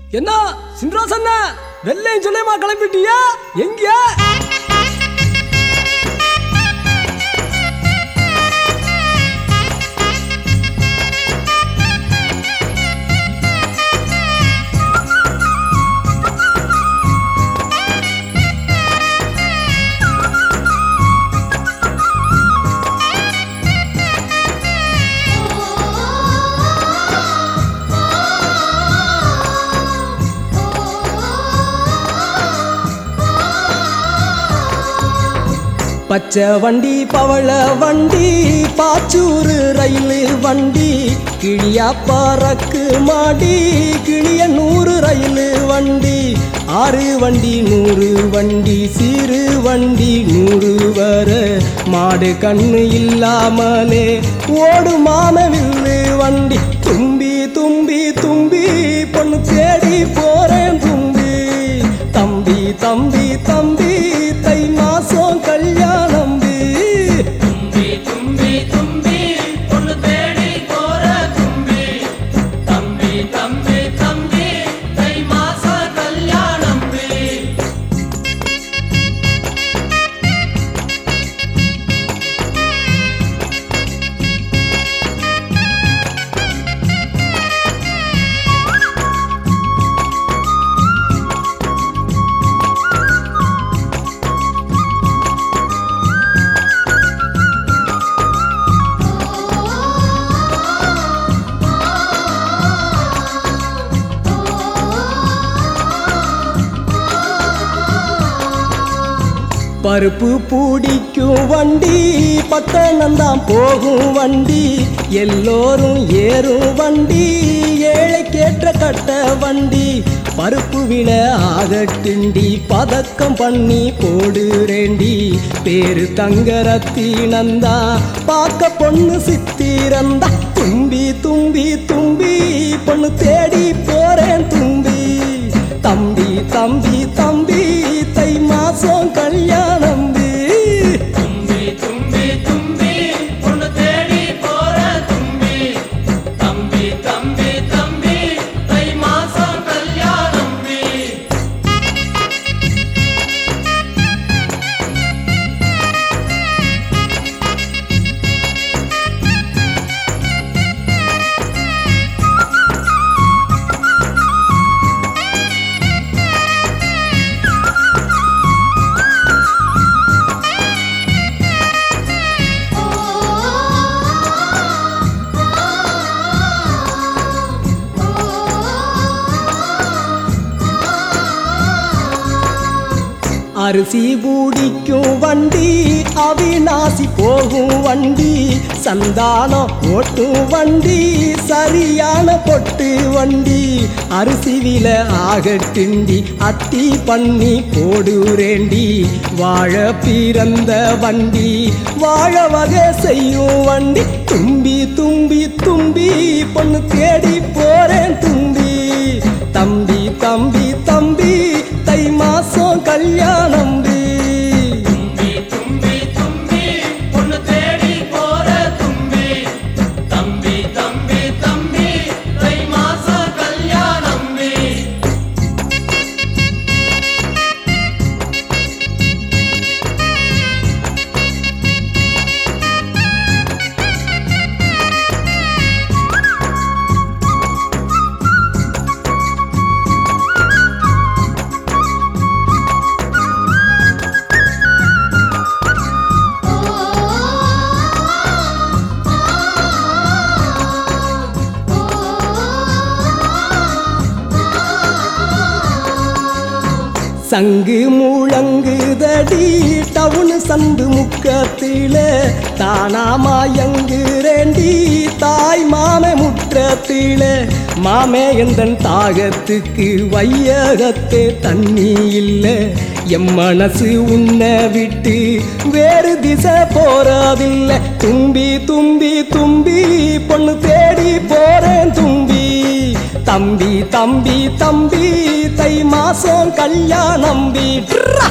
என்ன சின்ராஸ் அண்ணா வெள்ளையும் சொல்லையுமா கிளம்பிட்டியா எங்க பச்சை வண்டி பவள வண்டி பாச்சூறு ரயில் வண்டி கிளியா பறக்கு மாடி கிளிய நூறு ரயில் வண்டி ஆறு வண்டி நூறு வண்டி சிறு வண்டி நூறு வர மாடு கண்ணு இல்லாமலே ஓடு மாமவில்லு வண்டி தும்பி தும்பி தும்பி பொண்ணு தேடி போறேன் தும்பி தம்பி தம்பி தம்பி தை மாசம் கல்யாணம் தும்பி தும்பி தும்பி பொண்ணு தேடி போற தும்பி தம்பி தம்பி தம்பி தை மாச கல்யாணம் பி. பருப்பு பூடிக்கும் வண்டி பட்டணம்தான் போகும் வண்டி எல்லோரும் ஏறும் வண்டி ஏழைக்கேற்ற கட்ட வண்டி பருப்பு விட ஆகட்டிண்டி பதக்கம் பண்ணி போடுறேண்டி பேரு தங்கரத்தினந்தா பார்க்க பொண்ணு சித்திரந்தா தும்பி தும்பி தும்பி பொண்ணு தேடி போறேன் தும்பி தம்பி தம்பி தம்பி தை மாசம் கல்யாணம் தி. தும்பி தும்பி தும்பி பொண்ணு தேடி போற தும்பி தம்பி தம்பி தம்பி தை மாச கல்யாணம் பி. அரிசி பூடிக்கும் வண்டி அவிநாசி போகும் வண்டி சந்தானம் ஓட்டும் வண்டி சரியான பொட்டு வண்டி அரிசி வில ஆகட்டிண்டி அத்தி பண்ணி போடுறேண்டி வாழ பிறந்த வண்டி வாழ வகை செய்யும் வண்டி தும்பி தும்பி தும்பி பொண்ணு தேடி போறேன் தும்பி தம்பி தம்பி தம்பி தை மாசம் கல்யாணம் தி. தும்பி தும்பி தும்பி பொண்ணு தேடி போற தும்பி தம்பி தம்பி தம்பி தை மாச கல்யாணம் பி. சங்கு முழங்குதடி டவுனு சந்து முக்கத்தில தானாமாயங்குறேண்டி தாய் மாமே முற்றத்தில மாமே எந்தன் தாகத்துக்கு வையகத்தே தண்ணி இல்ல எம் மனசு உன்னை விட்டு வேறு திசை போறதில்லை தும்பி தும்பி தும்பி பொண்ணு தேடி போறேன் தும்பி தம்பி தம்பி தம்பி தை மாசம் கல்யாணம் வீட்ரா